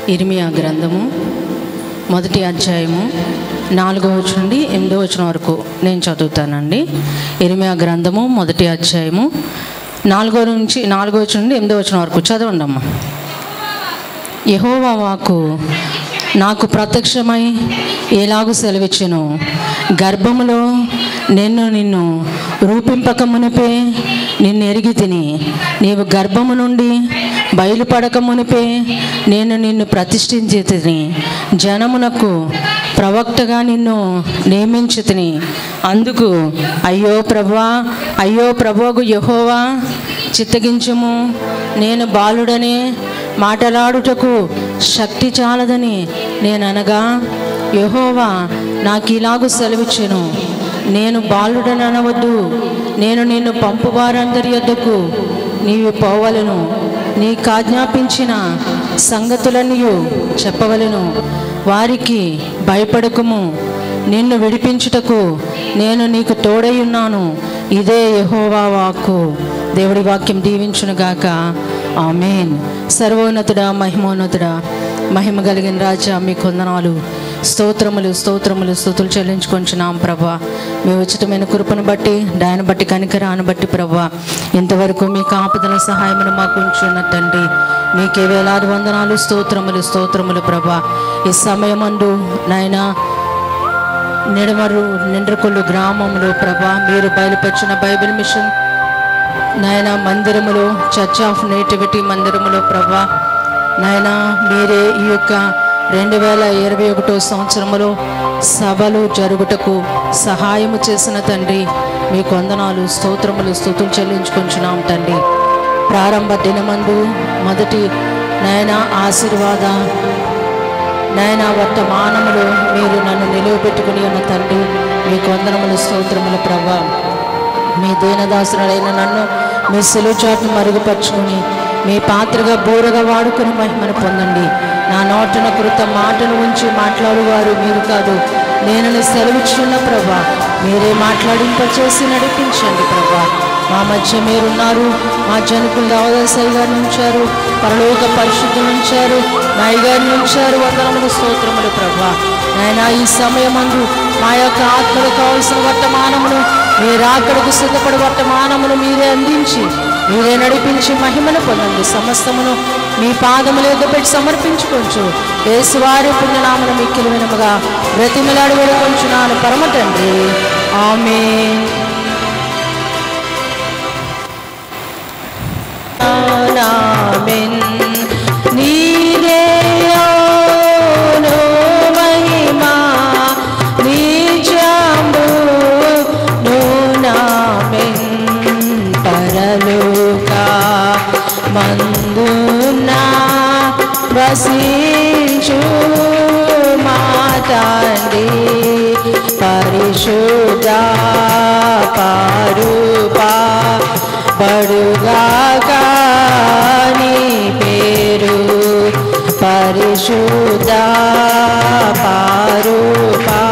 ఇర్మియా గ్రంథము మొదటి అధ్యాయము నాలుగో వచనం నుండి ఎనిమిదో వచనం వరకు నేను చదువుతానండి ఇర్మియా గ్రంథము మొదటి అధ్యాయము నాలుగో నుంచి నాలుగో వచనం నుండి ఎనిమిదో వచనం వరకు చదవండి అమ్మా యహోవా వాకు నాకు ప్రత్యక్షమై ఎలాగూ సెలవిచ్చెను గర్భములో నేను నిన్ను రూపింపక మునిపే నిన్ను ఎరిగి తిని నీవు గర్భము నుండి బయలుపడక మునిపే నేను నిన్ను ప్రతిష్ఠించి తిని జనమునకు ప్రవక్తగా నిన్ను నియమించి తిని అందుకు అయ్యో ప్రభువా అయ్యో ప్రభువుకు యహోవా చిత్తగించుము నేను బాలుడనే మాటలాడుటకు శక్తి చాలదని నేను అనగా యహోవా నాకు ఇలాగు సెలవిచ్చెను నేను బాలుడని అనవద్దు నేను నిన్ను పంపువారందరి యొద్దకు నీవు పోవలను నీకు ఆజ్ఞాపించిన సంగతులన్నీ చెప్పవలను వారికి భయపడకుము నిన్ను విడిపించుటకు నేను నీకు తోడై ఉన్నాను ఇదే యహోవా వాక్కు దేవుడి వాక్యం దీవించునుగాక ఆమెన్ సర్వోన్నతుడా మహిమోన్నతుడా మహిమ కలిగిన రాజా మీ కొందనాలు స్తోత్రములు స్తోత్రములు స్థుతులు చెల్లించుకొంచున్నాం ప్రభా మీ ఉచితమైన కృపను బట్టి దాన్ని బట్టి కనికరాన్ని బట్టి ప్రభా ఇంతవరకు మీ కాపుదల సహాయమును మాకు ఉంచున్న తండ్రి మీకే వేలాది వందనాలు స్తోత్రములు స్తోత్రములు ప్రభా ఈ సమయమందు నాయనా నిడమరు నిండ్రకొల్లు గ్రామంలో ప్రభా మీరు బయలుపరిచిన బైబిల్ మిషన్ నాయన మందిరములో చర్చ్ ఆఫ్ నేటివిటీ మందిరములో ప్రభా నాయన మీరే ఈ యొక్క రెండు వేల ఇరవై ఒకటో సంవత్సరములో సభలు జరుగుటకు సహాయము చేసిన తండ్రి మీ కొందనాలు స్తోత్రములు స్థుతులు చెల్లించుకుంటున్నాం తండ్రి ప్రారంభ దినమందు మొదటి నాయన ఆశీర్వాద నాయన వర్తమానములు మీరు నన్ను నిలువబెట్టుకుని ఉన్న తండ్రి మీ కొందనములు స్తోత్రములు ప్రభా మీ దీనదాసురుడైన నన్ను మీ సెలుచాటును మరుగుపరుచుకుని మీ పాత్రగా బూరగా వాడుకుని మహిమను పొందండి నా నోటన కృత మాటను ఉంచి మాట్లాడువారు మీరు కాదు నేను సెలవిచ్చున్న ప్రభా మీరే మాట్లాడింపచేసి నడిపించండి ప్రభా మా మధ్య మీరున్నారు మా జనకులు దావదాసయ్య గారిని ఉంచారు పరలోక పరిశుద్ధులు ఉంచారు నాయ గారిని ఉంచారు వందనములు స్తోత్రములు ప్రభా నాయన ఈ సమయమందు మా యొక్క ఆత్మకు కావలసిన వర్తమానమును మీరు అక్కడికి సిద్ధపడి వర్తమానమును మీరే అందించి మీరే నడిపించి మహిమను పొందండి సమస్తమును మీ పాదములు ఎదుపెట్టి సమర్పించుకోవచ్చు యేసువారి పుణ్యనామను మిక్కిలి వినముగా బ్రతిమలాడి వేడుకొంచున్నాను పరమ తండ్రి ఆమె నామెన్ నీదేయోను మహిమా నిజంబు నూనామెన్ పరలోక మందునా వసించు మాతాండి పరిశుద్ధ పారుపా బడుగాక నీ పేరు పరిశుద్ధ పారుపా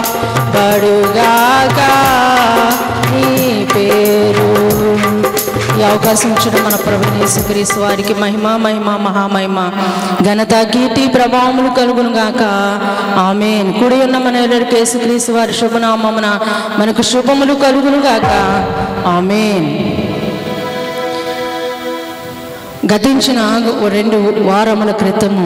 బడుగాక నీ పేరు ఈ అవకాశం ఇచ్చిన మన ప్రభు యేసుక్రీస్తు వారికి మహిమ మహిమ మహామహిమ ఘనత కీర్తి ప్రభావములు కలుగును గాక ఆమెన్ కుడి ఉన్న మన ఎల్లరికి యేసుక్రీస్తు వారి శుభనామమున మనకు శుభములు కలుగును గాక ఆమెన్ గతించిన రెండు వారముల క్రితము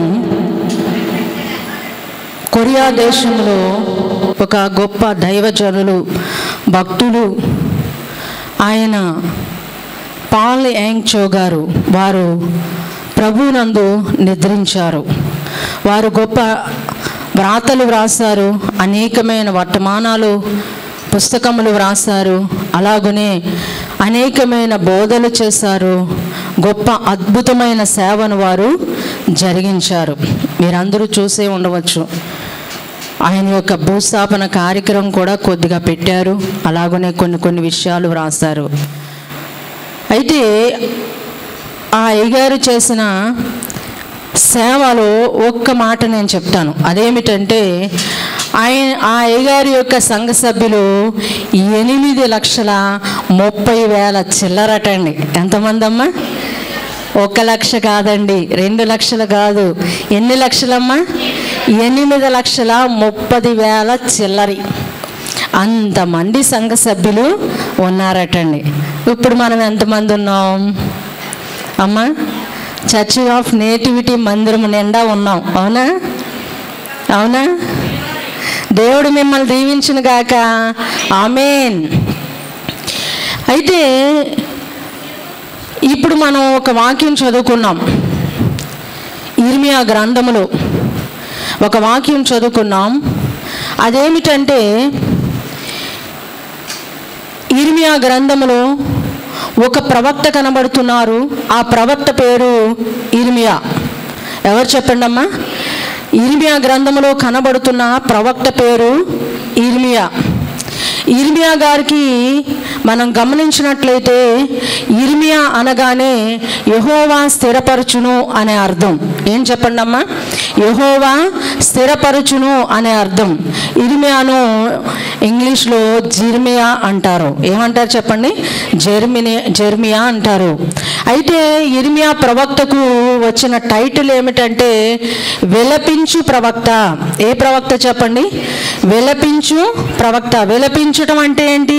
కొరియా దేశంలో ఒక గొప్ప దైవజనులు భక్తులు ఆయన పాల్ యాంగ్చో గారు వారు ప్రభునందు నిద్రించారు వారు గొప్ప వ్రాతలు వ్రాసారు అనేకమైన వర్తమానాలు పుస్తకములు వ్రాసారు అలాగనే అనేకమైన బోధలు చేశారు గొప్ప అద్భుతమైన సేవను వారు జరిగించారు మీరందరూ చూసే ఉండవచ్చు ఆయన యొక్క భూస్థాపన కార్యక్రమం కూడా కొద్దిగా పెట్టారు అలాగనే కొన్ని కొన్ని విషయాలు వ్రాసారు అయితే ఆ అయ్యగారు చేసిన సేవలో ఒక్క మాట నేను చెప్తాను అదేమిటంటే ఆయన ఆ అయ్యగారి యొక్క సంఘ సభ్యులు ఎనిమిది లక్షల ముప్పై వేల చిల్లరటండి ఎంతమంది అమ్మా ఒక లక్ష కాదండి రెండు లక్షలు కాదు ఎన్ని లక్షలమ్మా ఎనిమిది లక్షల ముప్పది వేల చిల్లరి అంతమంది సంఘ సభ్యులు ఉన్నారటండి ఇప్పుడు మనం ఎంతమంది ఉన్నాం అమ్మా చర్చ్ ఆఫ్ నేటివిటీ మందిరం నిండా ఉన్నాం అవునా అవునా దేవుడు మిమ్మల్ని దీవించిన గాక ఆమెన్ అయితే ఇప్పుడు మనం ఒక వాక్యం చదువుకున్నాం ఇర్మియా గ్రంథములో ఒక వాక్యం చదువుకున్నాం అదేమిటంటే ఇర్మియా గ్రంథములో ఒక ప్రవక్త కనబడుతున్నారు ఆ ప్రవక్త పేరు ఇర్మియా ఎవరు చెప్పండి అమ్మా ఇర్మియా గ్రంథములో కనబడుతున్న ప్రవక్త పేరు ఇర్మియా ఇర్మియా గారికి మనం గమనించినట్లయితే ఇర్మియా అనగానే యహోవా స్థిరపరచును అనే అర్థం ఏం చెప్పండి అమ్మా యహోవా స్థిరపరచును అనే అర్థం ఇర్మియాను ఇంగ్లీష్లో జిర్మియా అంటారు ఏమంటారు చెప్పండి జెర్మిని జెర్మియా అంటారు అయితే ఇర్మియా ప్రవక్తకు వచ్చిన టైటిల్ ఏమిటంటే విలపించు ప్రవక్త ఏ ప్రవక్త చెప్పండి విలపించు ప్రవక్త విలపించటం అంటే ఏంటి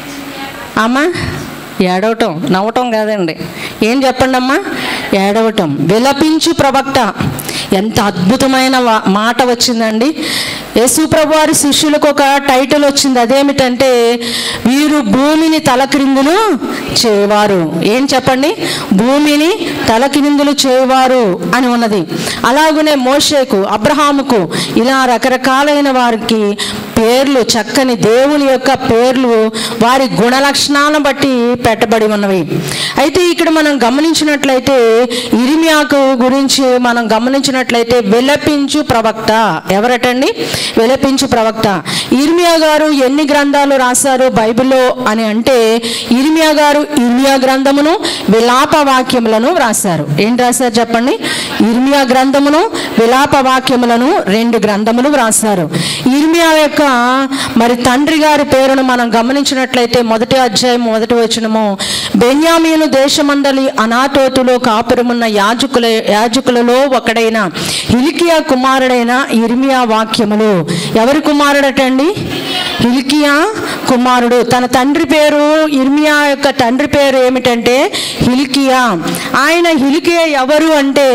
అమ్మా ఏడవటం నవ్వటం కాదండి ఏం చెప్పండి అమ్మా ఏడవటం విలపించు ప్రవక్త ఎంత అద్భుతమైన వా- మాట వచ్చిందండి యేసు ప్రభు వారి శిష్యులకు ఒక టైటిల్ వచ్చింది అదేమిటంటే వీరు భూమిని తలక్రిందులు చేయవారు ఏం చెప్పండి భూమిని తలకిరిందులు చేయవారు అని ఉన్నది అలాగనే మోషేకు అబ్రహాముకు ఇలా రకరకాలైన వారికి పేర్లు చక్కని దేవుని యొక్క పేర్లు వారి గుణలక్షణాలను బట్టి పెట్టబడి ఉన్నవి అయితే ఇక్కడ మనం గమనించినట్లయితే ఇరిమియాకు గురించి మనం గమనించినట్లయితే విలపించు ప్రవక్త ఎవరటండి విలపించు ప్రవక్త ఇర్మియా గారు ఎన్ని గ్రంథాలు రాశారు బైబిల్లో అని అంటే ఇర్మియా గారు ఇర్మియా గ్రంథమును విలాప వాక్యములను రాశారు ఏం రాశారు చెప్పండి ఇర్మియా గ్రంథమును విలాప వాక్యములను రెండు గ్రంథములు రాశారు ఇర్మియా యొక్క మరి తండ్రి గారి పేరును మనం గమనించినట్లయితే మొదటి అధ్యాయం మొదటి వచనము బెన్యామీను దేశమందలి అనాతోతులో కాపురమున్న యాజకుల యాజకులలో ఒకడైన హిలికియా కుమారుడైన ఇర్మియా వాక్యములు ఎవరి కుమారుడటండి హిల్కియా కుమారుడు తన తండ్రి పేరు ఇర్మియా యొక్క తండ్రి పేరు ఏమిటంటే హిల్కియా ఆయన హిల్కియా ఎవరు అంటే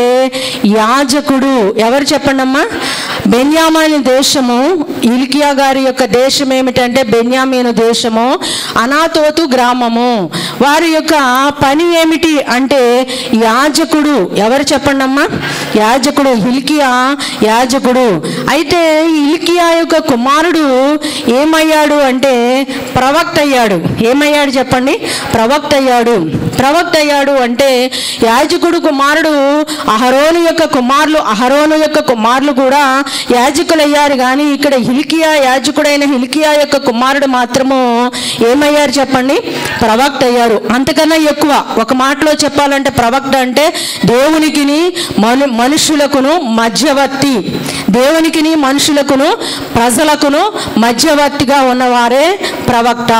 యాజకుడు ఎవరు చెప్పండి అమ్మా బెన్యామాని దేశము ఇల్కియా గారి యొక్క దేశం ఏమిటంటే బెన్యామీను దేశము అనాతోతు గ్రామము వారి యొక్క పని ఏమిటి అంటే యాజకుడు ఎవరు చెప్పండి అమ్మా యాజకుడు హిల్కియా యాజకుడు అయితే హిల్కియా యొక్క కుమారుడు ఏమయ్యాడు అంటే ప్రవక్త అయ్యాడు ఏమయ్యాడు చెప్పండి ప్రవక్త అయ్యాడు ప్రవక్త అయ్యాడు అంటే యాజకుడు కుమారుడు అహరోను యొక్క కుమారులు అహరోను యొక్క కుమారులు కూడా యాజకులు అయ్యారు కానీ ఇక్కడ హిల్కియా యాజకుడైన హిల్కియా యొక్క కుమారుడు మాత్రము ఏమయ్యారు చెప్పండి ప్రవక్త అయ్యారు అంతకన్నా ఎక్కువ ఒక మాటలో చెప్పాలంటే ప్రవక్త అంటే దేవునికిని మను మనుషులకును మధ్యవర్తి దేవునికిని మనుషులకును ప్రజలకును మధ్యవర్తిగా ఉన్నవారే ప్రవక్త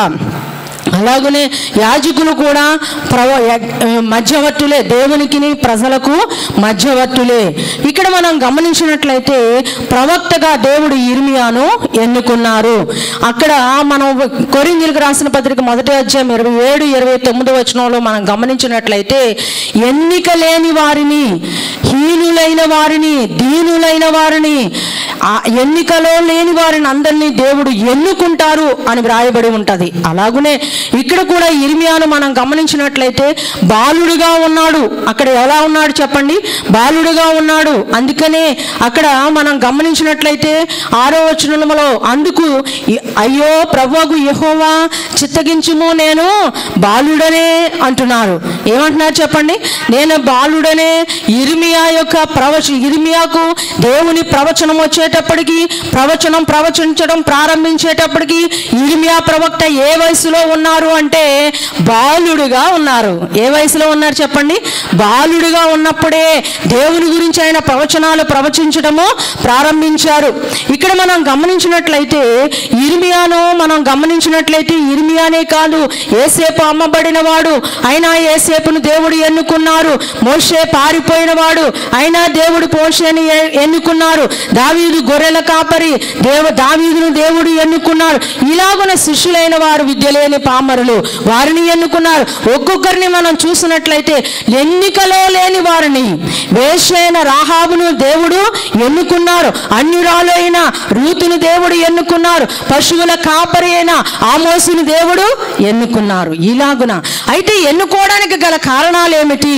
అలాగనే యాజకులు కూడా ప్రవ యా- మధ్యవర్తులే దేవునికిని ప్రజలకు మధ్యవర్తులే ఇక్కడ మనం గమనించినట్లయితే ప్రవక్తగా దేవుడు ఇర్మియాను ఎన్నుకున్నారు అక్కడ మనం కొరింగిలకు రాసిన పత్రిక మొదటి అధ్యాయం ఇరవై ఏడు ఇరవై తొమ్మిది వచనంలో మనం గమనించినట్లయితే ఎన్నిక లేని వారిని హీనులైన వారిని దీనులైన వారిని ఆ ఎన్నికలో లేని వారిని అందరినీ దేవుడు ఎన్నుకుంటారు అని వ్రాయబడి ఉంటది అలాగునే ఇక్కడ కూడా ఇర్మియాను మనం గమనించినట్లయితే బాలుడుగా ఉన్నాడు అక్కడ ఎలా ఉన్నాడు చెప్పండి బాలుడుగా ఉన్నాడు అందుకనే అక్కడ మనం గమనించినట్లయితే ఆరో వచనంలో అందుకు ఇ- అయ్యో ప్రభువు యెహోవా చిత్తగించుము నేను బాలుడనే అంటున్నారు ఏమంటున్నారు చెప్పండి నేను బాలుడనే ఇర్మియా యొక్క ప్రవచ ఇర్మియాకు దేవుని ప్రవచనం వచ్చేటప్పటికి ప్రవచనం ప్రవచించడం ప్రారంభించేటప్పటికి ఇర్మియా ప్రవక్త ఏ వయసులో ఉన్నాడు ఉన్నారు అంటే బాలుడుగా ఉన్నారు ఏ వయసులో ఉన్నారు చెప్పండి బాలుడుగా ఉన్నప్పుడే దేవుని గురించి ఆయన ప్రవచనాలు ప్రవచించడము ప్రారంభించారు ఇక్కడ మనం గమనించినట్లయితే ఇర్మియాను మనం గమనించినట్లయితే ఇర్మియానే కాదు ఏసేపు అమ్మబడిన వాడు అయినా ఏసేపును దేవుడు ఎన్నుకున్నారు మోషే పారిపోయిన వాడు అయినా దేవుడు మోషేని ఎ- ఎన్నుకున్నారు దావీదు గొర్రెల కాపరి దేవ దావీదును దేవుడు ఎన్నుకున్నాడు ఇలాగున శిష్యులైన వారు విద్య లేని పామరులు వారిని ఎన్నుకున్నారు ఒక్కొక్కరిని మనం చూసినట్లయితే ఎన్నికలో లేని వారిని వేషైన రాహాబును దేవుడు ఎన్నుకున్నారు అన్యురాలు అయిన రూతును దేవుడు ఎన్నుకున్నారు పశువుల కాపరి అయిన ఆమోసును దేవుడు ఎన్నుకున్నారు ఇలాగున అయితే ఎన్నుకోవడానికి గల కారణాలు ఏమిటి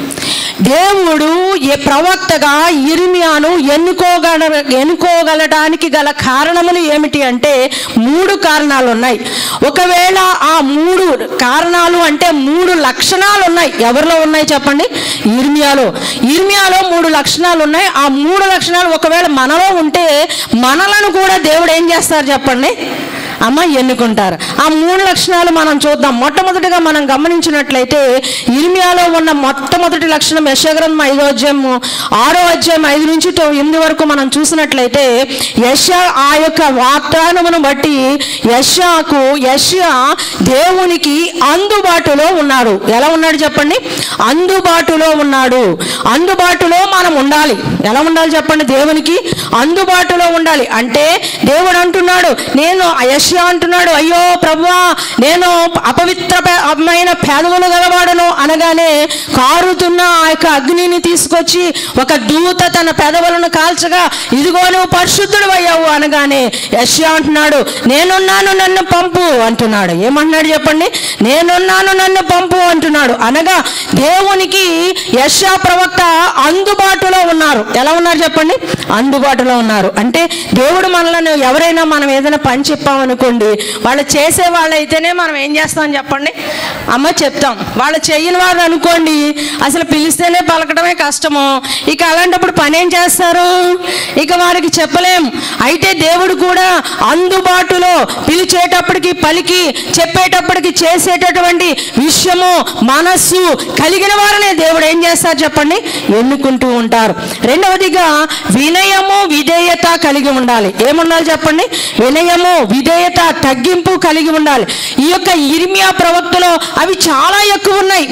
దేవుడు ఏ ప్రవక్తగా ఇర్మియాను ఎన్నుకోగల ఎన్నుకోగలడానికి గల కారణములు ఏమిటి అంటే మూడు కారణాలు ఉన్నాయి ఒకవేళ ఆ మూడు కారణాలు అంటే మూడు లక్షణాలు ఉన్నాయి ఎవరిలో ఉన్నాయి చెప్పండి ఇర్మియాలో ఇర్మియాలో మూడు లక్షణాలు ఉన్నాయి ఆ మూడు లక్షణాలు ఒకవేళ మనలో ఉంటే మనలను కూడా దేవుడు ఏం చేస్తారు చెప్పండి అమ్మ ఎన్నుకుంటారు ఆ మూడు లక్షణాలు మనం చూద్దాం మొట్టమొదటిగా మనం గమనించినట్లయితే ఇర్మియాలో ఉన్న మొట్టమొదటి లక్షణం యశగ్రంథం ఐదో అధ్యాయము ఆరో అధ్యాయం ఐదు నుంచి తో- ఎనిమిది వరకు మనం చూసినట్లయితే యశ ఆ యొక్క వాగ్దానమును బట్టి యశాకు యశ దేవునికి అందుబాటులో ఉన్నాడు ఎలా ఉన్నాడు చెప్పండి అందుబాటులో ఉన్నాడు అందుబాటులో మనం ఉండాలి ఎలా ఉండాలి చెప్పండి దేవునికి అందుబాటులో ఉండాలి అంటే దేవుడు అంటున్నాడు నేను యశ అంటున్నాడు అయ్యో ప్రభువా నేను అపవిత్రమైన పేదవులు గలవాడను అనగానే కారుతున్న ఆ యొక్క అగ్నిని తీసుకొచ్చి ఒక దూత తన పెదవులను కాల్చగా ఇదిగో నువ్వు పరిశుద్ధుడు అయ్యావు అనగానే యశ అంటున్నాడు నేనున్నాను నన్ను పంపు అంటున్నాడు ఏమంటున్నాడు చెప్పండి నేనున్నాను నన్ను పంపు అంటున్నాడు అనగా దేవునికి యశ ప్రవక్త అందుబాటులో ఉన్నారు ఎలా ఉన్నారు చెప్పండి అందుబాటులో ఉన్నారు అంటే దేవుడు మనలను ఎవరైనా మనం ఏదైనా పని చెప్పామనుకోండి వాళ్ళు చేసే వాళ్ళైతేనే మనం ఏం చేస్తాం చెప్పండి అమ్మ చెప్తాం వాళ్ళు చెయ్యని వారు అనుకోండి అసలు పిలిస్తేనే పలకడమే కష్టము ఇక అలాంటప్పుడు పని ఏం చేస్తారు ఇక వారికి చెప్పలేం అయితే దేవుడు కూడా అందుబాటులో పిలిచేటప్పటికి పలికి చెప్పేటప్పటికి చేసేటటువంటి విషయము మనస్సు కలిగిన వారనే దేవుడు ఏం చేస్తారు చెప్పండి ఎన్నుకుంటూ ఉంటారు రెండవదిగా వినయము విధేయత కలిగి ఉండాలి ఏముండాలి చెప్పండి వినయము విధేయత తగ్గింపు కలిగి ఉండాలి ఈ యొక్క ఇర్మియా ప్రవక్తలో అవి చాలా ఎక్కువ ఉన్నాయి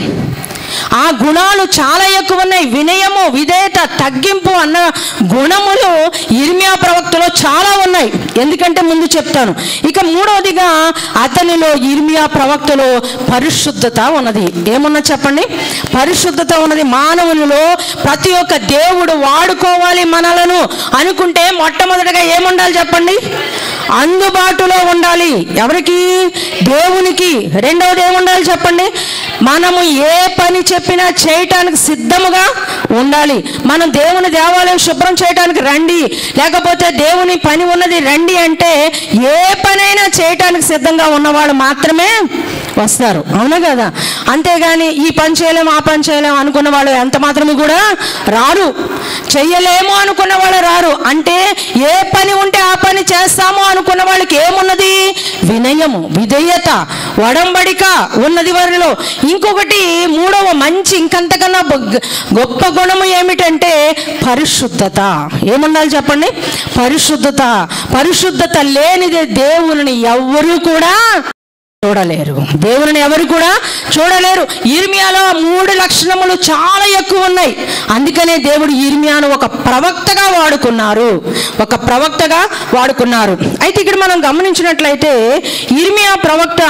ఆ గుణాలు చాలా ఎక్కువ ఉన్నాయి వినయము విధేయత తగ్గింపు అన్న గుణములు ఇర్మియా ప్రవక్తలో చాలా ఉన్నాయి ఎందుకంటే ముందు చెప్తాను ఇక మూడవదిగా అతనిలో ఇర్మియా ప్రవక్తలో పరిశుద్ధత ఉన్నది ఏమున్నా చెప్పండి పరిశుద్ధత ఉన్నది మానవునిలో ప్రతి ఒక్క దేవుడు వాడుకోవాలి మనలను అనుకుంటే మొట్టమొదటిగా ఏముండాలి చెప్పండి అందుబాటులో ఉండాలి ఎవరికి దేవునికి రెండవది ఏముండాలి చెప్పండి మనము ఏ పని చెప్పినా చేయటానికి సిద్ధముగా ఉండాలి మనం దేవుని దేవాలయం శుభ్రం చేయడానికి రండి లేకపోతే దేవుని పని ఉన్నది రండి అంటే ఏ పనైనా చేయటానికి సిద్ధంగా ఉన్నవాడు మాత్రమే వస్తారు అవునా కదా అంతేగాని ఈ పని చేయలేము ఆ పని చేయలేము అనుకున్న వాళ్ళు ఎంత మాత్రమే కూడా రారు చెయ్యలేము అనుకున్న వాళ్ళు రారు అంటే ఏ పని ఉంటే ఆ పని చేస్తాము అనుకున్న వాళ్ళకి ఏమున్నది వినయము విధేయత వడంబడిక ఉన్నది వారిలో ఇంకొకటి మూడవ మంచి ఇంకంతకన్నా బొగ్- గొప్ప గుణము ఏమిటంటే పరిశుద్ధత ఏముండాలి చెప్పండి పరిశుద్ధత పరిశుద్ధత లేనిదే దేవుని ఎవ్వరూ కూడా చూడలేరు దేవుని ఎవరు కూడా చూడలేరు ఇర్మియాలో ఆ మూడు లక్షణములు చాలా ఎక్కువ ఉన్నాయి అందుకనే దేవుడు ఇర్మియాను ఒక ప్రవక్తగా వాడుకున్నారు ఒక ప్రవక్తగా వాడుకున్నారు అయితే ఇక్కడ మనం గమనించినట్లయితే ఇర్మియా ప్రవక్త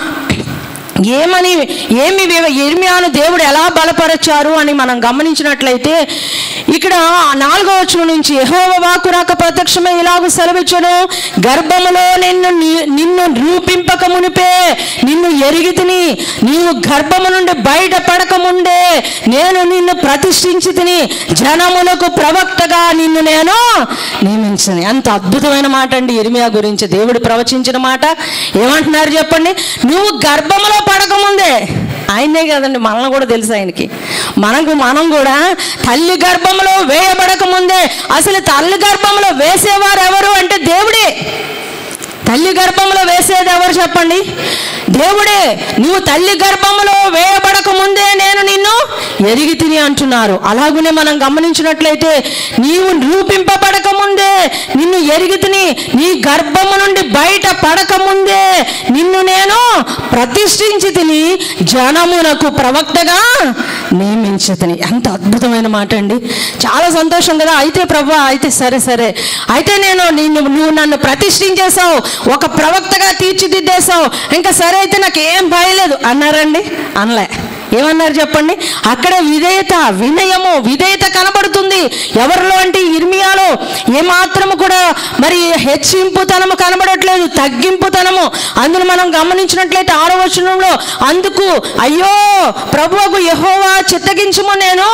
ఏమని ఏమి వివ- ఇర్మియాను దేవుడు ఎలా బలపరచారు అని మనం గమనించినట్లయితే ఇక్కడ నాలుగో వచనం నుంచి యెహోవా వాక్కు నాకు ప్రత్యక్షమే ఇలాగ సెలవిచ్చను గర్భములో నిన్ను ని- నిన్ను రూపింపక మునిపే నిన్ను ఎరిగి తిని నీవు గర్భము నుండి బయట పడక ముందే నేను నిన్ను ప్రతిష్ఠించి తిని జనములకు ప్రవక్తగా నిన్ను నేను నియమించను ఎంత అద్భుతమైన మాట అండి ఇర్మియా గురించి దేవుడు ప్రవచించిన మాట ఏమంటున్నారు చెప్పండి నువ్వు గర్భములో పడకముందే ఆయనే కదండి మనల్ని కూడా తెలుసు ఆయనకి మనకు మనం కూడా తల్లి గర్భంలో వేయబడక ముందే అసలు తల్లి గర్భంలో వేసేవారు ఎవరు అంటే దేవుడే తల్లి గర్భంలో వేసేది ఎవరు చెప్పండి దేవుడే నువ్వు తల్లి గర్భంలో వేయబడక ముందే నేను నిన్ను ఎరిగి తిని అంటున్నారు అలాగనే మనం గమనించినట్లయితే నీవు రూపింపబడక ముందే నిన్ను ఎరిగి తిని నీ గర్భము నుండి బయట పడక ముందే నిన్ను నేను ప్రతిష్ఠించి తిని జనమునకు ప్రవక్తగా నియమించి తిని ఎంత అద్భుతమైన మాట అండి చాలా సంతోషం కదా అయితే ప్రభా అయితే సరే సరే అయితే నేను నిన్ను నువ్వు నన్ను ప్రతిష్ఠించేశావు ఒక ప్రవక్తగా తీర్చిదిద్దేశావు ఇంకా సరే అయితే నాకు ఏం భయలేదు అన్నారండి అనలే ఏమన్నారు చెప్పండి అక్కడ విధేయత వినయము విధేయత కనబడుతుంది ఎవరిలో అంటే ఇర్మియాలో ఏమాత్రము కూడా మరి హెచ్చింపుతనము కనబడట్లేదు తగ్గింపుతనము అందులో మనం గమనించినట్లయితే ఆరో వచనంలో అందుకు అయ్యో ప్రభువుకు యహోవా చిత్తగించము నేను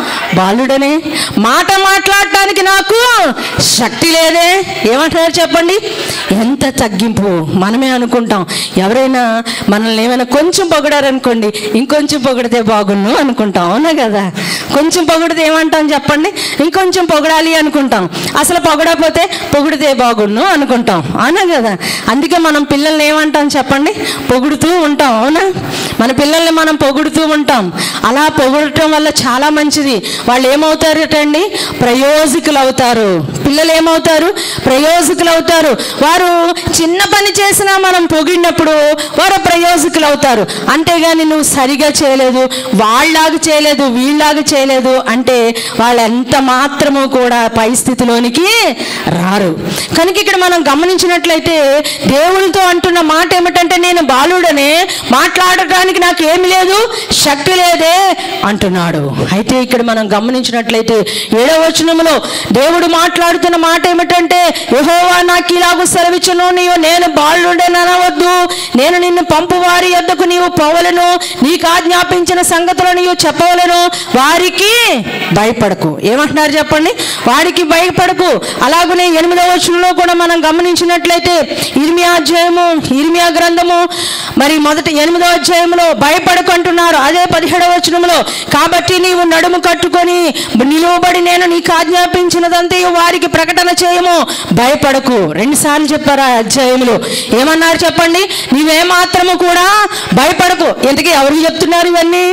బాలుడనే మాట మాట్లాడటానికి నాకు శక్తి లేదే ఏమంటారు చెప్పండి ఎంత తగ్గింపు మనమే అనుకుంటాం ఎవరైనా మనల్ని ఏమైనా కొంచెం పొగడారనుకోండి ఇంకొంచెం పొగిడితే బాగున్ను అనుకుంటాం అవునా కదా కొంచెం పొగిడితే ఏమంటాం చెప్పండి ఇంకొంచెం పొగడాలి అనుకుంటాం అసలు పొగడకపోతే పొగిడితే బాగున్ను అనుకుంటాం అవునా కదా అందుకే మనం పిల్లల్ని ఏమంటాం చెప్పండి పొగుడుతూ ఉంటాం అవునా మన పిల్లల్ని మనం పొగుడుతూ ఉంటాం అలా పొగడటం వల్ల చాలా మంచిది వాళ్ళు ఏమవుతారటండి ప్రయోజకులు అవుతారు పిల్లలు ఏమవుతారు ప్రయోజకులు అవుతారు వారు చిన్న పని చేసినా మనం పొగిడినప్పుడు వారు ప్రయోజకులు అవుతారు అంతేగాని నువ్వు సరిగా చేయలేదు వాళ్ళలాగా చేయలేదు వీళ్ళలాగా చేయలేదు అంటే వాళ్ళు ఎంత మాత్రము కూడా పై స్థితిలోనికి రారు కనుక ఇక్కడ మనం గమనించినట్లయితే దేవునితో అంటున్న మాట ఏమిటంటే నేను బాలుడనే మాట్లాడటానికి నాకు ఏమి లేదు శక్తి లేదే అంటున్నాడు అయితే ఇక్కడ మనం గమనించినట్లయితే ఏడవ వచనంలో దేవుడు మాట్లాడుతున్న మాట ఏమిటంటే యెహోవా నాకు ఇలాగూ సెలవిచ్చును నీవు నేను బాలుడనవద్దు నేను నిన్ను పంపు వారి యొద్దకు నీవు పోవలను నీకు ఆజ్ఞాపించిన సంగతులను నీవు చెప్పవలను వారికి భయపడకు ఏమంటున్నారు చెప్పండి వారికి భయపడకు అలాగనే ఎనిమిదవ వచనంలో కూడా మనం గమనించినట్లయితే ఇర్మియా అధ్యాయము ఇర్మియా గ్రంథము మరి మొదటి ఎనిమిదవ అధ్యాయంలో భయపడకు అంటున్నారు అదే పదిహేడవ వచనంలో కాబట్టి నీవు నడుము కట్టుకొని నిలువబడి నేను నీకు ఆజ్ఞాపించినదంతే వారికి ప్రకటన చేయము భయపడకు రెండు సార్లు చెప్పారు ఆ అధ్యాయంలో ఏమన్నారు చెప్పండి నీవేమాత్రము కూడా భయపడకు ఇంతకీ ఎవరికి చెప్తున్నారు ఇవన్నీ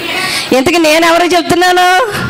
ఇంతకీ నేను ఎవరికి చెప్తున్నాను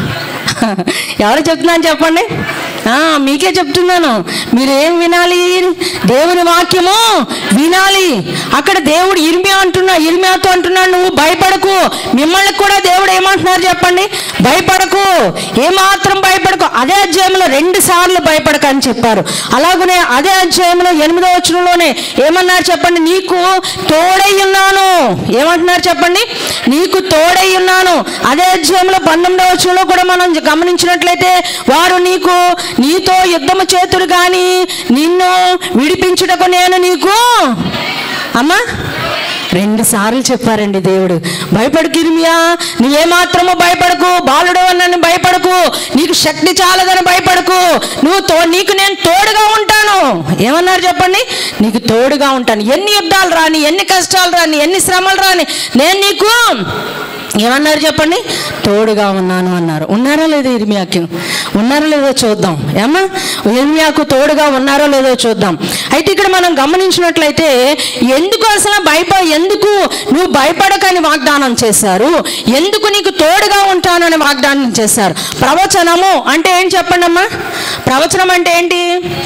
ఎవరు చెప్తున్నాను చెప్పండి ఆ, మీకే చెప్తున్నాను మీరేం వినాలి దేవుని వాక్యము వినాలి అక్కడ దేవుడు ఇర్మియా అంటున్నా ఇర్మియాతో అంటున్నాడు నువ్వు భయపడకు మిమ్మల్ని కూడా దేవుడు ఏమంటున్నారు చెప్పండి భయపడకు ఏమాత్రం భయపడకు అదే అధ్యాయంలో రెండు సార్లు భయపడక అని చెప్పారు అలాగనే అదే అధ్యాయంలో ఎనిమిదో వచనంలోనే ఏమన్నారు చెప్పండి నీకు తోడై ఉన్నాను ఏమంటున్నారు చెప్పండి నీకు తోడై ఉన్నాను అదే అధ్యాయంలో పంతొమ్మిదవ వచనంలో కూడా మనం గమనించినట్లయితే వారు నీకు నీతో యుద్ధము చేతుడు కానీ నిన్ను విడిపించుటకు నేను నీకు అమ్మా రెండు సార్లు చెప్పారండి దేవుడు భయపడకు ఇర్మియా నువ్వేమాత్రము భయపడకు బాలుడు నన్ను భయపడకు నీకు శక్తి చాలదని భయపడకు నువ్వు తో నీకు నేను తోడుగా ఉంటాను ఏమన్నారు చెప్పండి నీకు తోడుగా ఉంటాను ఎన్ని యుద్ధాలు రాని ఎన్ని కష్టాలు రాని ఎన్ని శ్రమలు రాని నేను నీకు ఏమన్నారు చెప్పండి తోడుగా ఉన్నాను అన్నారు ఉన్నారా లేదో ఇర్మియాకి ఉన్నారో లేదో చూద్దాం ఏమా ఇర్మియాకు తోడుగా ఉన్నారో లేదో చూద్దాం అయితే ఇక్కడ మనం గమనించినట్లయితే ఎందుకు అసలు భయప ఎందుకు నువ్వు భయపడకని వాగ్దానం చేశారు ఎందుకు నీకు తోడుగా ఉంటానని వాగ్దానం చేశారు ప్రవచనము అంటే ఏం చెప్పండి అమ్మా ప్రవచనం అంటే ఏంటి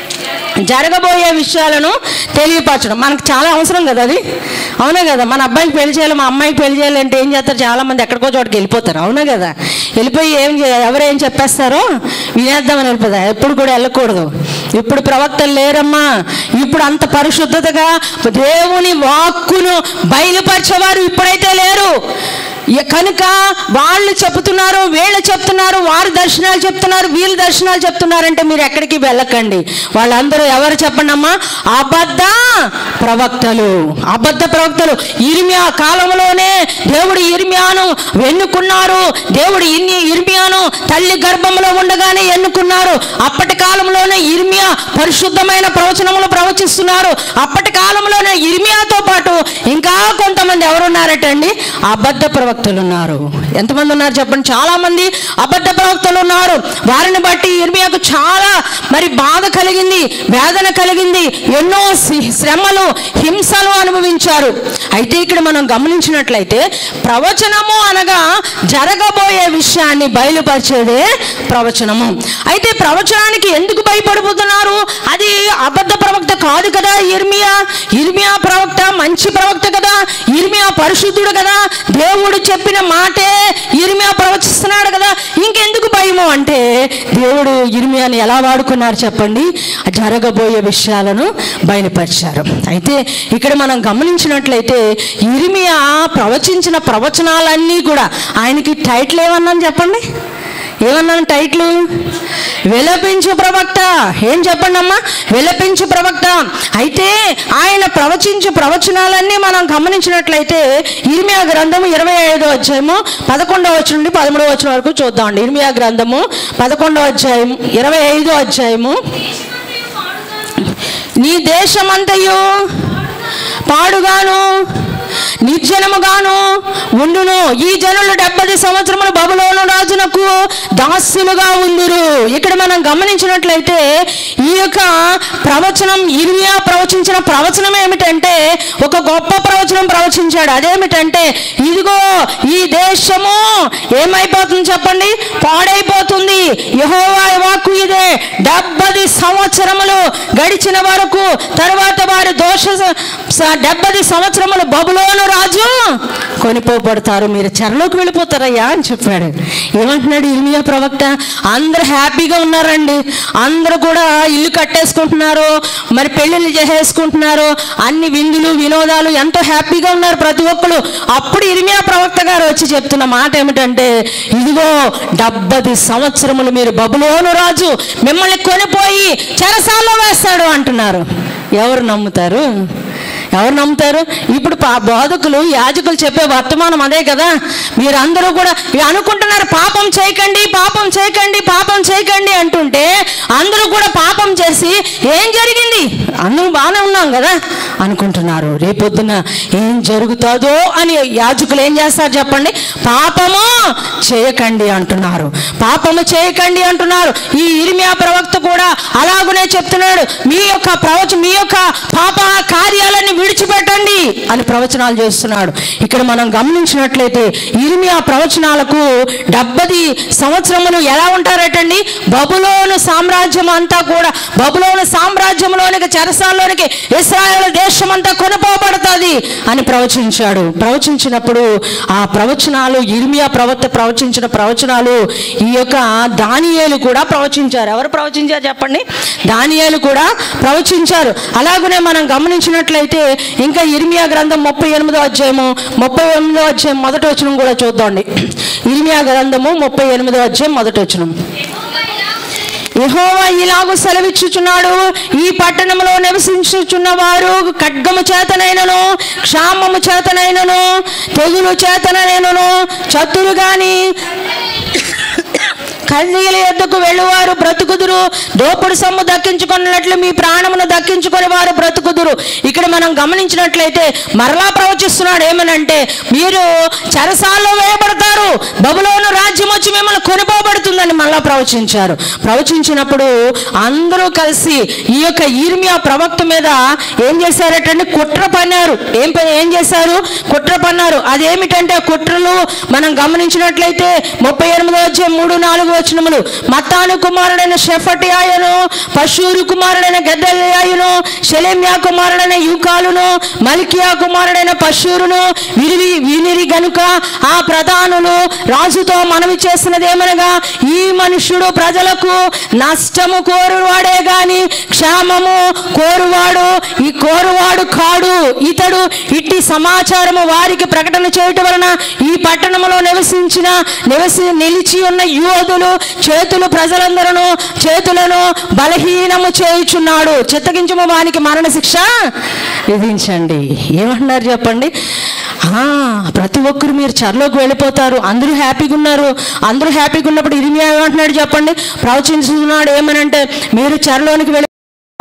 జరగబోయే విషయాలను తెలియపరచడం మనకు చాలా అవసరం కదా అది అవునా కదా మన అబ్బాయికి పెళ్లి చేయాలి మా అమ్మాయికి పెళ్లి చేయాలంటే ఏం చేస్తారు చాలా మంది ఎక్కడికో చోటకి వెళ్ళిపోతారు అవునా కదా వెళ్ళిపోయి ఏం చే- ఎవరేం చెప్పేస్తారో వినేద్దామని వెళ్ళిపోతారు ఎప్పుడు కూడా వెళ్ళకూడదు ఇప్పుడు ప్రవక్తలు లేరమ్మా ఇప్పుడు అంత పరిశుద్ధతగా దేవుని వాక్కును బయలుపరిచేవారు ఇప్పుడైతే లేరు ఇ- కనుక వాళ్ళు చెప్తున్నారు వీళ్ళు చెప్తున్నారు వారు దర్శనాలు చెప్తున్నారు వీళ్ళు దర్శనాలు చెప్తున్నారంటే మీరు ఎక్కడికి వెళ్ళకండి వాళ్ళందరూ ఎవరు చెప్పండి అమ్మా అబద్ధ ప్రవక్తలు అబద్ధ ప్రవక్తలు ఇర్మియా కాలంలోనే దేవుడు ఇర్మియాను ఎన్నుకున్నారు దేవుడు ఇన్ని ఇర్మియాను తల్లి గర్భంలో ఉండగానే ఎన్నుకున్నారు అప్పటి కాలంలోనే ఇర్మియా పరిశుద్ధమైన ప్రవచనములు ప్రవచిస్తున్నారు అప్పటి కాలంలోనే ఇర్మియాతో పాటు ఇంకా కొంతమంది ఎవరున్నారటండి అబద్ధ ప్రవక్తలు ఉన్నారు ఎంతమంది ఉన్నారు చెప్పండి చాలా మంది అబద్ధ ప్రవక్తలు ఉన్నారు వారిని బట్టి ఇర్మియాకు చాలా మరి బాధ కలిగింది వేదన కలిగింది ఎన్నో సి- శ్రమలు హింసలు అనుభవించారు అయితే ఇక్కడ మనం గమనించినట్లయితే ప్రవచనము అనగా జరగబోయే విషయాన్ని బయలుపరిచేదే ప్రవచనము అయితే ప్రవచనానికి ఎందుకు భయపడిపోతున్నారు అది అబద్ధ ప్రవక్త కాదు కదా ఇర్మియా ఇర్మియా ప్రవక్త మంచి ప్రవక్త కదా ఇర్మియా పరిశుద్ధుడు కదా దేవుడు చెప్పిన మాటే ఇర్మియా ప్రవచిస్తున్నాడు కదా ఇంకెందుకు భయము అంటే దేవుడు ఇర్మియాని ఎలా వాడుకున్నారు చెప్పండి జరగబోయే విషయాలను బయలుపరిచారు అయితే ఇక్కడ మనం గమనించినట్లయితే ఇర్మియా ప్రవచించిన ప్రవచనాలన్నీ కూడా ఆయనకి టైటిల్ ఏమన్నాను చెప్పండి ఏమన్నాను టైటిల్ విలపించు ప్రవక్త ఏం చెప్పండి అమ్మా విలపించు ప్రవక్త అయితే ఆయన ప్రవచించు ప్రవచనాలన్నీ మనం గమనించినట్లయితే ఇర్మియా గ్రంథము ఇరవై ఐదో అధ్యాయము పదకొండవ వచ్చి నుండి పదమూడవ వచ్చిన వరకు చూద్దామండి ఇర్మియా గ్రంథము పదకొండవ అధ్యాయం ఇరవై ఐదో అధ్యాయము నీ దేశమంతయు పాడుగాను నిర్జనముగాను ఉండును ఈ జనులు డెబ్బది సంవత్సరములు బబులోను రాజునకు దాస్యులుగా ఉందురు ఇక్కడ మనం గమనించినట్లయితే ఈ యొక్క ప్రవచనం ఇర్మియా ప్రవచించిన ప్రవచనం ఏమిటంటే ఒక గొప్ప ప్రవచనం ప్రవచించాడు అదేమిటంటే ఇదిగో ఈ దేశము ఏమైపోతుంది చెప్పండి పాడైపోతుంది యెహోవా వాక్కు ఇదే డెబ్బది సంవత్సరములు గడిచిన వరకు తర్వాత వారి దోష స- డెబ్బది సంవత్సరములు బబులోను రాజు కొనిపోబడతారు మీరు చెరలోకి వెళ్ళిపోతారయ్యా అని చెప్పాడు ఏమంటున్నాడు ఇర్మియా ప్రవక్త అందరూ హ్యాపీగా ఉన్నారండి అందరూ కూడా ఇల్లు కట్టేసుకుంటున్నారు మరి పెళ్ళిళ్ళు చేసేసుకుంటున్నారు అన్ని విందులు వినోదాలు ఎంతో హ్యాపీగా ఉన్నారు ప్రతి ఒక్కరు అప్పుడు ఇర్మియా ప్రవక్త గారు వచ్చి చెప్తున్న మాట ఏమిటంటే ఇదిగో డెబ్బది సంవత్సరములు మీరు బబులోను రాజు మిమ్మల్ని కొనిపోయి చెరసాల్లో వేస్తాడు అంటున్నారు ఎవరు నమ్ముతారు ఎవరు నమ్ముతారు ఇప్పుడు పా బోధకులు యాజకులు చెప్పే వర్తమానం అదే కదా మీరందరూ కూడా ఇవి అనుకుంటున్నారు పాపం చేయకండి పాపం చేయకండి పాపం చేయకండి అంటుంటే అందరూ కూడా పాపం చేసి ఏం జరిగింది అందరూ బాగానే ఉన్నాం కదా అనుకుంటున్నారు రేపొద్దున ఏం జరుగుతుందో అని యాజకులు ఏం చేస్తారు చెప్పండి పాపము చేయకండి అంటున్నారు పాపము చేయకండి అంటున్నారు ఈ ఇర్మియా ప్రవక్త కూడా అలాగనే చెప్తున్నాడు మీ యొక్క ప్రవచ మీ యొక్క పాప కార్యాలన్నీ విడిచిపెట్టండి అని ప్రవచనాలు చేస్తున్నాడు ఇక్కడ మనం గమనించినట్లయితే ఇర్మియా ప్రవచనాలకు డెబ్బది సంవత్సరములు ఎలా ఉంటారటండి బబులోను సామ్రాజ్యం అంతా కూడా బబులోను సామ్రాజ్యంలోనికి చెరసాల్లోనికి ఇస్రాయేల్ దేశం అంతా కొనుపోబడుతుంది అని ప్రవచించాడు ప్రవచించినప్పుడు ఆ ప్రవచనాలు ఇర్మియా ప్రవక్త ప్రవచించిన ప్రవచనాలు ఈ యొక్క దానియేలు కూడా ప్రవచించారు ఎవరు ప్రవచించారు చెప్పండి దానియేలు కూడా ప్రవచించారు అలాగనే మనం గమనించినట్లయితే ఇంకా ఇర్మియా గ్రంథం ముప్పై ఎనిమిదో అధ్యాయము ముప్పై ఎనిమిదో అధ్యాయం మొదటి వచనం కూడా చూద్దాండి ఇర్మియా గ్రంథము ముప్పై ఎనిమిదో అధ్యాయం మొదటి వచనం యెహోవా ఇలాగు సెలవిచ్చుచున్నాడు ఈ పట్టణంలో నివసించుచున్న వారు ఖడ్గము చేతనైనను క్షామము చేతనైనను తెగులు చేతనైనను చతురు గాని కల్దీల యొద్దకు వెళ్ళువారు బ్రతుకుదురు దోపుడు సొమ్ము దక్కించుకున్నట్లు మీ ప్రాణమును దక్కించుకొని వారు బ్రతుకుదురు ఇక్కడ మనం గమనించినట్లయితే మరలా ప్రవచిస్తున్నాడు ఏమనంటే మీరు చెరసాల్లో వేయబడతారు బబులోను రాజ్యం వచ్చి మిమ్మల్ని కొనుకోబడుతుందని మళ్ళా ప్రవచించారు ప్రవచించినప్పుడు అందరూ కలిసి ఈ యొక్క ఈర్మియా ప్రవక్త మీద ఏం చేశారటండి కుట్ర పన్నారు ఏం ప- ఏం చేశారు కుట్ర పన్నారు అదేమిటంటే ఆ కుట్రలు మనం గమనించినట్లయితే ముప్పై ఎనిమిదో వచ్చే మూడు నాలుగు వచనములు మత్తాను కుమారుడైన షెఫటి ఆయను పశూరు కుమారుడైన గద్దెలయాయును షెలెమ్యా కుమారుడైన యూకాలును మల్కియా కుమారుడైన పశూరును విరివి వినిరి గనుక ఆ ప్రధానులు రాజుతో మనవి చేసినదేమనగా ఈ మనుష్యుడు ప్రజలకు నష్టము కోరువాడే గాని క్షేమము కోరువాడు ఈ కోరువాడు కాడు ఇతడు ఇట్టి సమాచారము వారికి ప్రకటన చేయటం వలన ఈ పట్టణంలో నివసించిన నివసి నిలిచి ఉన్న యోధులు చేతులు ప్రజలందరూ చేతులను బలహీనము చేయుచున్నాడు చిత్తగించము వానికి మరణ శిక్ష విధించండి ఏమంటున్నారు చెప్పండి ఆ, ప్రతి ఒక్కరు మీరు చర్లోకి వెళ్ళిపోతారు అందరూ హ్యాపీగా ఉన్నారు అందరూ హ్యాపీగా ఉన్నప్పుడు ఇరిమియా ఏమంటున్నాడు చెప్పండి ప్రవచించుతున్నాడు ఏమనంటే మీరు చెరలోనికి వెళ్ళి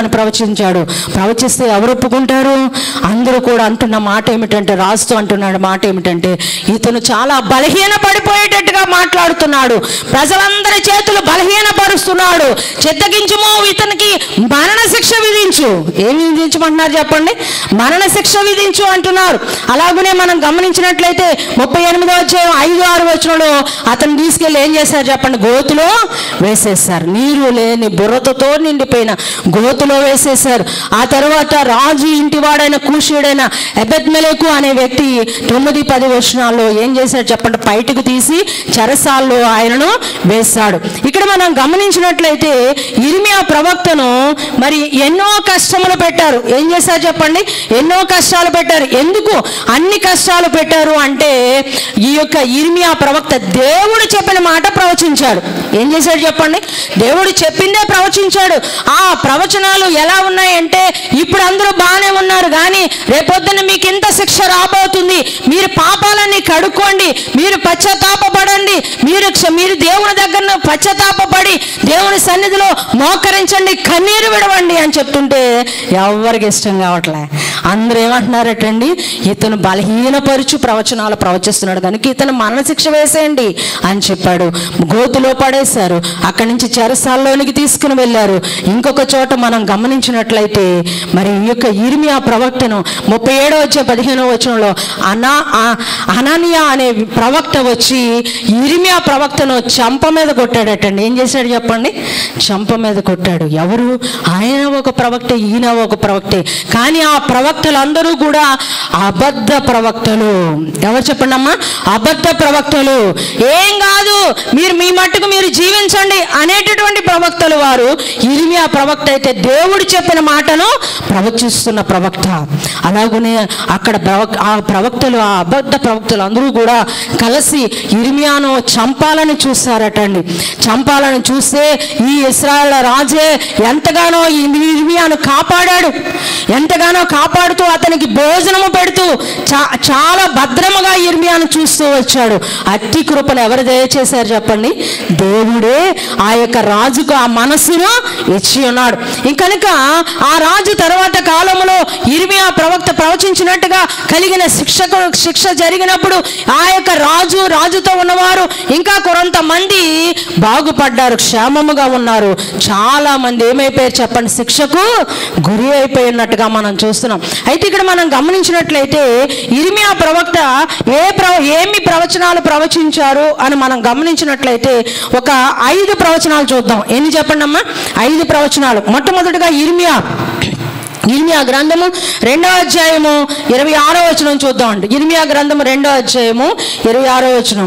అని ప్రవచించాడు ప్రవచిస్తే ఎవరు ఒప్పుకుంటారు అందరూ కూడా అంటున్న మాట ఏమిటంటే రాస్తూ అంటున్నాడు మాట ఏమిటంటే ఇతను చాలా బలహీన పడిపోయేటట్టుగా మాట్లాడుతున్నాడు ప్రజలందరి చేతులు బలహీనపరుస్తున్నాడు చిత్తగించుము ఇతనికి మరణ శిక్ష విధించు ఏమి విధించమంటున్నారు చెప్పండి మరణ శిక్ష విధించు అంటున్నారు అలాగనే మనం గమనించినట్లయితే ముప్పై ఎనిమిదో వచ్చే ఐదు ఆరు వచనంలో అతను తీసుకెళ్ళి ఏం చేశారు చెప్పండి గోతులో వేసేశారు నీరు లేని బుర్రతో నిండిపోయిన గోతులో వేసేశారు ఆ తర్వాత రాజు ఇంటివాడైన కూషీడైన ఎబెద్మెలకు అనే వ్యక్తి తొమ్మిది పది వచనాల్లో ఏం చేశాడు చెప్పండి బయటకు తీసి చెరసాల్లో ఆయనను వేశాడు ఇక్కడ మనం గమనించినట్లయితే ఇర్మియా ప్రవక్తను మరి ఎన్నో కష్టములు పెట్టారు ఏం చేశారు చెప్పండి ఎన్నో కష్టాలు పెట్టారు ఎందుకు అన్ని కష్టాలు పెట్టారు అంటే ఈ యొక్క ఇర్మియా ప్రవక్త దేవుడు చెప్పిన మాట ప్రవచించాడు ఏం చేశాడు చెప్పండి దేవుడు చెప్పిందే ప్రవచించాడు ఆ ప్రవచనాలు ఎలా ఉన్నాయంటే ఇప్పుడు అందరూ బాగానే ఉన్నారు కానీ రేపొద్దున మీకు ఇంత శిక్ష రాబోతుంది మీరు పాపాలన్నీ కడుక్కోండి మీరు పశ్చాత్తాపపడండి మీరు క్ష- మీరు దేవుని దగ్గర పశ్చాత్తాపపడి దేవుని సన్నిధిలో మోకరించండి కన్నీరు విడవండి అని చెప్తుంటే ఎవరికి ఇష్టం కావట్లే అందరూ ఏమంటున్నారటండి ఇతను బలహీనపరుచు ప్రవచనాలు ప్రవచిస్తున్నాడు కనుక ఇతను మరణశిక్ష వేసేయండి అని చెప్పాడు గోతులో పడేశారు అక్కడి నుంచి చెరసాల్లోనికి తీసుకుని వెళ్ళారు ఇంకొక చోట మనం గమనించినట్లయితే మరి ఈ యొక్క ఇర్మియా ప్రవక్తను ముప్పై ఏడో వచ్చే పదిహేనో వచనంలో అనా ఆ- అనానియా అనే ప్రవక్త వచ్చి ఇర్మియా ప్రవక్తను చంప మీద కొట్టాడటండి ఏం చేశాడు చెప్పండి చంప మీద కొట్టాడు ఎవరు ఆయన ఒక ప్రవక్తే ఈయన ఒక ప్రవక్తే కానీ ఆ ప్రవక్తలందరూ కూడా అబద్ధ ప్రవక్తలు ఎవరు చెప్పండి అమ్మా అబద్ధ ప్రవక్తలు ఏం కాదు మీరు మీ మట్టుకు మీరు జీవించండి అనేటటువంటి ప్రవక్తలు వారు ఇరిమియా ప్రవక్త అయితే దేవుడు చెప్పిన మాటను ప్రవచిస్తున్న ప్రవక్త అలాగనే అక్కడ ప్రవక్ ఆ ప్రవక్తలు ఆ అబద్ధ ప్రవక్తలు అందరూ కూడా కలిసి ఇర్మియాను చంపాలని చూస్తారటండి చంపాలని చూస్తే ఈ ఇస్రాయేల్ రాజే ఎంతగానో ఈ ఇర్మియాను కాపాడాడు ఎంతగానో కాపాడుతూ అతనికి భోజనము పెడుతూ చా చాలా భద్రముగా ఇర్మియాను చూస్తూ వచ్చాడు అట్టి కృపను ఎవరు దయచేశారు చెప్పండి దేవుడే ఆ యొక్క రాజుకు ఆ మనస్సును ఇచ్చి ఉన్నాడు ఇంకనుక ఆ రాజు తర్వాత కాలంలో ఇర్మియా ప్రవక్త ప్రవచించినట్టుగా కలిగిన శిక్షకు శిక్ష జరిగినప్పుడు ఆ యొక్క రాజు రాజుతో ఉన్నవారు ఇంకా కొంతమంది బాగుపడ్డారు క్షేమముగా ఉన్నారు చాలా మంది ఏమైపోయారు చెప్పండి శిక్షకు గురి అయిపోయినట్టుగా మనం చూస్తున్నాం అయితే ఇక్కడ మనం గమనించినట్లయితే ఇర్మియా ప్రవక్త ఏ ప్రవ ఏమి ప్రవచనాలు ప్రవచించారు అని మనం గమనించినట్లయితే ఒక ఐదు ప్రవచనాలు చూద్దాం ఎన్ని చెప్పండి అమ్మా ఐదు ప్రవచనాలు మొట్టమొదటిగా ఇర్మియా ఇర్మియా గ్రంథము రెండో అధ్యాయము ఇరవై ఆరో వచనం చూద్దామండి ఇర్మియా గ్రంథము రెండో అధ్యాయము ఇరవై ఆరో వచనం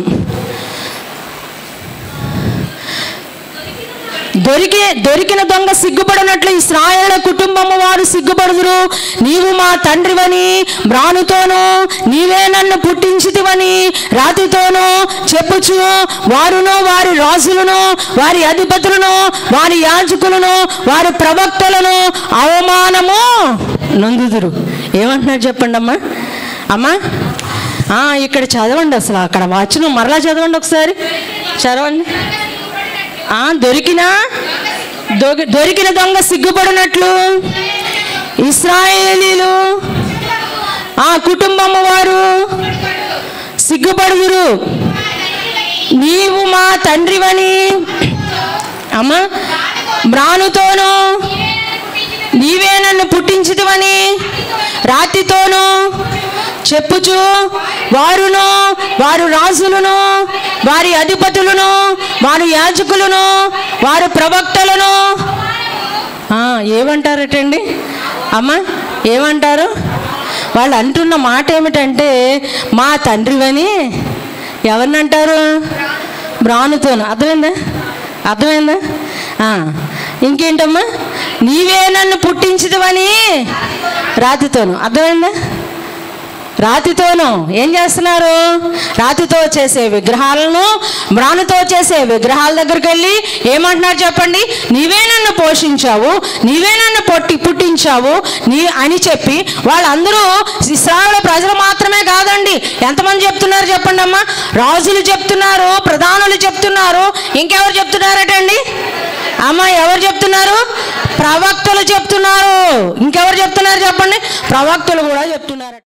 దొరికి దొరికిన దొంగ సిగ్గుపడినట్లు ఇస్రాయేళ్ల కుటుంబము వారు సిగ్గుపడుదురు నీవు మా తండ్రివని బ్రానుతోను నీవే నన్ను పుట్టించితివని రాతితోను చెప్పుచు వారును వారి రాజులను వారి అధిపతులను వారి యాజకులను వారి ప్రవక్తలను అవమానము నొందుదురు ఏమంటున్నారు చెప్పండి అమ్మా అమ్మా ఆ, ఇక్కడ చదవండి అసలు అక్కడ వచనం మరలా చదవండి ఒకసారి చదవండి ఆ దొరికిన దొ- దొరికిన దొంగ సిగ్గుపడినట్లు ఇస్రాయేలీలు ఆ కుటుంబము వారు సిగ్గుపడుదురు నీవు మా తండ్రివని అమ్మా బ్రానుతోనూ నీవే నన్ను పుట్టించితివని రాతితోనూ చెప్పుచు వారును వారు రాజులను వారి అధిపతులను వారి యాజకులను వారి ప్రవక్తలను ఆ, ఏమంటారటండి అమ్మా ఏమంటారు వాళ్ళు అంటున్న మాట ఏమిటంటే మా తండ్రివని ఎవరిని అంటారు బ్రానుతోను అర్థమైందా అర్థమైందా ఆ, ఇంకేంటమ్మా నీవే నన్ను పుట్టించదువని రాతితోను అర్థమైందా రాతితోను ఏం చేస్తున్నారు రాతితో చేసే విగ్రహాలను మ్రానుతో చేసే విగ్రహాల దగ్గరికి వెళ్ళి ఏమంటున్నారు చెప్పండి నీవే నన్ను పోషించావు నీవే నన్ను పొట్టి పుట్టించావు నీ అని చెప్పి వాళ్ళందరూ ఇస్రాయేల్ ప్రజలు మాత్రమే కాదండి ఎంతమంది చెప్తున్నారు చెప్పండి అమ్మా రాజులు చెప్తున్నారు ప్రధానులు చెప్తున్నారు ఇంకెవరు చెప్తున్నారటండి అమ్మ ఎవరు చెప్తున్నారు ప్రవక్తలు చెప్తున్నారు ఇంకెవరు చెప్తున్నారు చెప్పండి ప్రవక్తలు కూడా చెప్తున్నారు